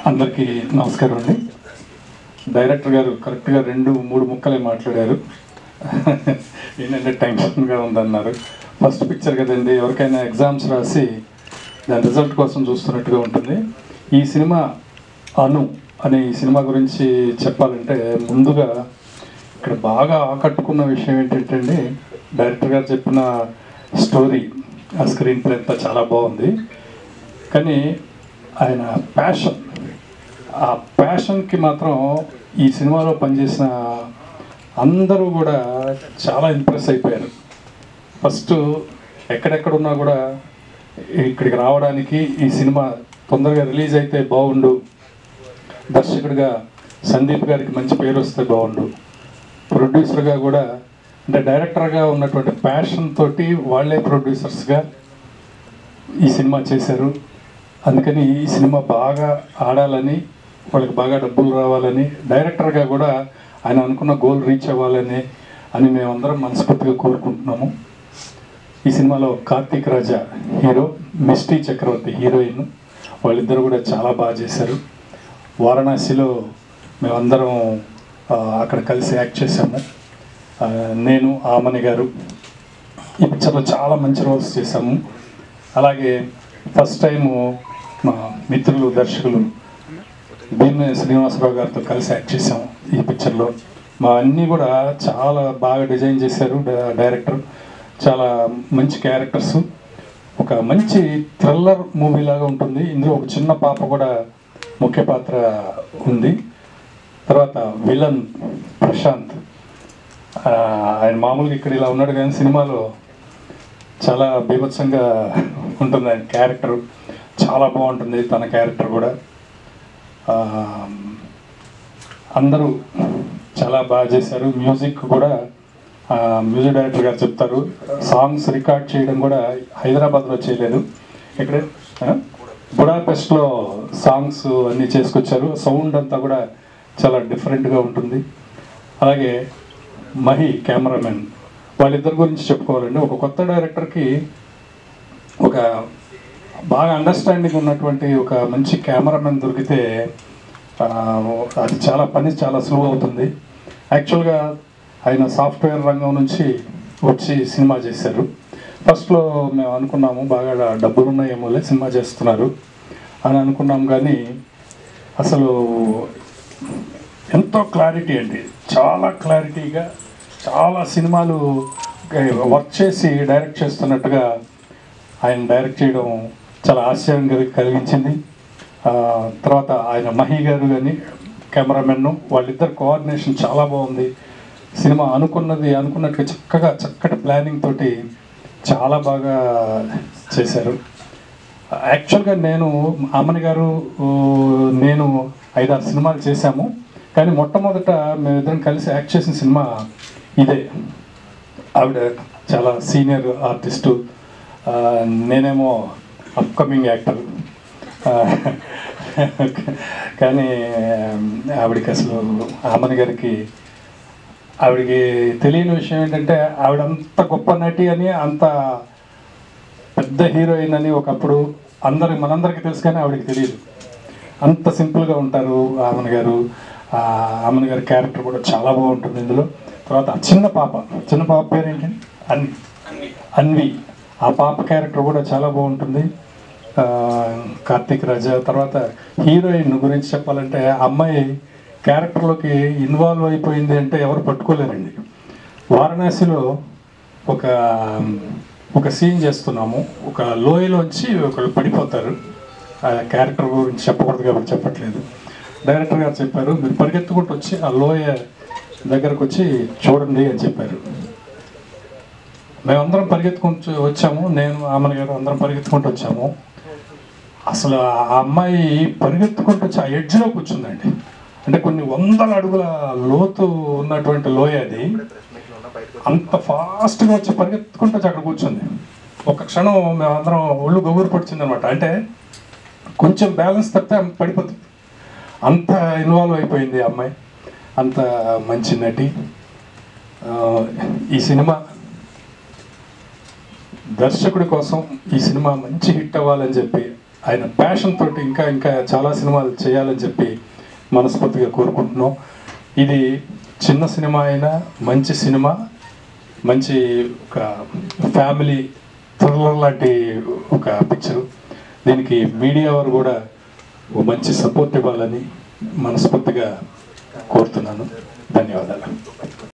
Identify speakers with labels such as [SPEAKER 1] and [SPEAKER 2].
[SPEAKER 1] అందరికీ నమస్కారం అండి డైరెక్టర్ గారు కరెక్ట్గా రెండు మూడు ముక్కలే మాట్లాడారు ఏంటంటే టెన్షన్గా ఉందన్నారు ఫస్ట్ పిక్చర్ కదండి ఎవరికైనా ఎగ్జామ్స్ రాసి దాని రిజల్ట్ కోసం చూస్తున్నట్టుగా ఉంటుంది ఈ సినిమా అను అనే ఈ సినిమా గురించి చెప్పాలంటే ముందుగా ఇక్కడ బాగా ఆకట్టుకున్న విషయం ఏంటంటే అండి డైరెక్టర్ గారు చెప్పిన స్టోరీ ఆ స్క్రీన్ ప్లే అంతా చాలా బాగుంది కానీ ఆయన ప్యాషన్ ఆ ప్యాషన్కి మాత్రం ఈ సినిమాలో పనిచేసిన అందరూ కూడా చాలా ఇంప్రెస్ అయిపోయారు ఫస్ట్ ఎక్కడెక్కడ ఉన్నా కూడా ఇక్కడికి రావడానికి ఈ సినిమా తొందరగా రిలీజ్ అయితే బాగుండు దర్శకుడిగా సందీప్ గారికి మంచి పేరు వస్తే బాగుండు ప్రొడ్యూసర్గా కూడా అంటే డైరెక్టర్గా ఉన్నటువంటి ప్యాషన్ తోటి వాళ్ళే ప్రొడ్యూసర్స్గా ఈ సినిమా చేశారు అందుకని ఈ సినిమా బాగా ఆడాలని వాళ్ళకి బాగా డబ్బులు రావాలని డైరెక్టర్గా కూడా ఆయన అనుకున్న గోల్ రీచ్ అవ్వాలని అని మేమందరం మనస్ఫూర్తిగా కోరుకుంటున్నాము ఈ సినిమాలో కార్తీక్ రాజా హీరో మిస్టీ చక్రవర్తి హీరోయిన్ వాళ్ళిద్దరు కూడా చాలా బాగా చేశారు వారణాసిలో మేమందరం ఆ, అక్కడ కలిసి యాక్ట్ చేశాము ఆ, నేను ఆమని గారు ఈ పిక్చర్లో చాలా మంచి రోల్స్ చేశాము అలాగే ఫస్ట్ టైము మా మిత్రులు దర్శకులు భీమ శ్రీనివాసరావు గారితో కలిసి యాక్ట్ చేసాము ఈ పిక్చర్లో మా అన్నీ కూడా చాలా బాగా డిజైన్ చేశారు డై- డైరెక్టర్ చాలా మంచి క్యారెక్టర్స్ ఒక మంచి థ్రిల్లర్ మూవీ లాగా ఉంటుంది ఇందులో ఒక చిన్న పాప కూడా ముఖ్య పాత్ర ఉంది తర్వాత విలన్ ప్రశాంత్ ఆ, ఆయన మామూలుగా ఇక్కడ ఇలా ఉన్నాడు కానీ సినిమాలో చాలా బీభత్సంగా ఉంటుంది ఆయన క్యారెక్టర్ చాలా బాగుంటుంది తన క్యారెక్టర్ కూడా ఆ, అందరూ చాలా బాగా చేశారు మ్యూజిక్ కూడా ఆ, మ్యూజిక్ డైరెక్టర్ గారు చెప్తారు సాంగ్స్ రికార్డ్ చేయడం కూడా హైదరాబాద్లో చేయలేదు ఇక్కడ ఆ? బుడాపెస్ట్లో సాంగ్స్ అన్నీ చేసుకొచ్చారు సౌండ్ అంతా కూడా చాలా డిఫరెంట్గా ఉంటుంది అలాగే మహి కెమెరామెన్ వాళ్ళిద్దరి గురించి చెప్పుకోవాలండి ఒక కొత్త డైరెక్టర్కి ఒక బాగా అండర్స్టాండింగ్ ఉన్నటువంటి ఒక మంచి కెమెరామెన్ దొరికితే ఆ, అది చాలా పని చాలా సులువు అవుతుంది యాక్చువల్గా ఆయన సాఫ్ట్వేర్ రంగం నుంచి వచ్చి సినిమా చేశారు ఫస్ట్లో మేము అనుకున్నాము బాగా డబ్బులు ఉన్నాయేమోలే సినిమా చేస్తున్నారు అని అనుకున్నాం కానీ అసలు ఎంతో క్లారిటీ అండి చాలా క్లారిటీగా చాలా సినిమాలు వర్క్ చేసి డైరెక్ట్ చేస్తున్నట్టుగా ఆయన డైరెక్ట్ చేయడం చాలా ఆశ్చర్యం కలి- కలిగించింది ఆ, తర్వాత ఆయన మహి గారు కానీ కెమెరామెన్ వాళ్ళిద్దరు కోఆర్డినేషన్ చాలా బాగుంది సినిమా అనుకున్నది అనుకున్నట్టుగా చక్కగా చక్కటి ప్లానింగ్ తోటి చాలా బాగా చేశారు యాక్చువల్గా నేను అమ్మని గారు ఊ, నేను ఐదారు సినిమాలు చేశాము కానీ మొట్టమొదట మేమిద్దరం కలిసి యాక్ట్ చేసిన సినిమా ఇదే ఆవిడ చాలా సీనియర్ ఆర్టిస్టు ఆ, నేనేమో అప్కమింగ్ యాక్టర్ ఆ, కానీ ఆవిడకి అసలు ఆమని గారికి ఆవిడకి తెలియని విషయం ఏంటంటే ఆవిడ అంత గొప్ప నటి అని అంత పెద్ద హీరోయిన్ అని ఒకప్పుడు అందరి మనందరికీ తెలుసు కానీ ఆవిడకి తెలియదు అంత సింపుల్గా ఉంటారు ఆమన్ గారు ఆ ఆమన్ గారి క్యారెక్టర్ కూడా చాలా బాగుంటుంది ఇందులో తర్వాత ఆ చిన్న పాప చిన్న పాప పేరు ఏంటండి అన్వి అన్వి ఆ పాప క్యారెక్టర్ కూడా చాలా బాగుంటుంది ఆ, కార్తీక్ రాజా తర్వాత హీరోయిన్ గురించి చెప్పాలంటే ఆ అమ్మాయి క్యారెక్టర్లోకి ఇన్వాల్వ్ అయిపోయింది అంటే ఎవరు పట్టుకోలేరండి వారణాసిలో ఒక ఒక సీన్ చేస్తున్నాము ఒక లోయలోంచి ఒకళ్ళు పడిపోతారు ఆ క్యారెక్టర్ గురించి చెప్పకూడదు కాబట్టి చెప్పట్లేదు డైరెక్టర్ గారు చెప్పారు మీరు పరిగెత్తుకుంటూ వచ్చి ఆ లోయ దగ్గరకు వచ్చి చూడండి అని చెప్పారు మేమందరం పరిగెత్తుకుంటూ వచ్చాము నేను ఆమె గారు అందరం పరిగెత్తుకుంటూ వచ్చాము అసలు ఆ అమ్మాయి పరిగెత్తుకుంటూ వచ్చి ఆ ఎడ్జ్లో కూర్చుందండి అంటే కొన్ని వందల అడుగుల లోతు ఉన్నటువంటి లోయ అది అంత ఫాస్ట్గా వచ్చి పరిగెత్తుకుంటూ వచ్చి అక్కడ కూర్చుంది ఒక క్షణం మేమందరం ఒళ్ళు గొగురు పడిచింది అనమాట అంటే కొంచెం బ్యాలెన్స్ తప్పితే ఆమె పడిపోతుంది అంత ఇన్వాల్వ్ అయిపోయింది ఆ అమ్మాయి అంత మంచి నటి ఆ, ఈ సినిమా దర్శకుడి కోసం ఈ సినిమా మంచి హిట్ అవ్వాలని చెప్పి ఆయన ప్యాషన్ తోటి ఇంకా ఇంకా చాలా సినిమాలు చేయాలని చెప్పి మనస్ఫూర్తిగా కోరుకుంటున్నాం ఇది చిన్న సినిమా అయినా మంచి సినిమా మంచి ఒక ఫ్యామిలీ థ్రిల్లర్ లాంటి ఒక పిక్చర్ దీనికి మీడియా వారు కూడా ఓ మంచి సపోర్ట్ ఇవ్వాలని మనస్ఫూర్తిగా కోరుతున్నాను ధన్యవాదాలు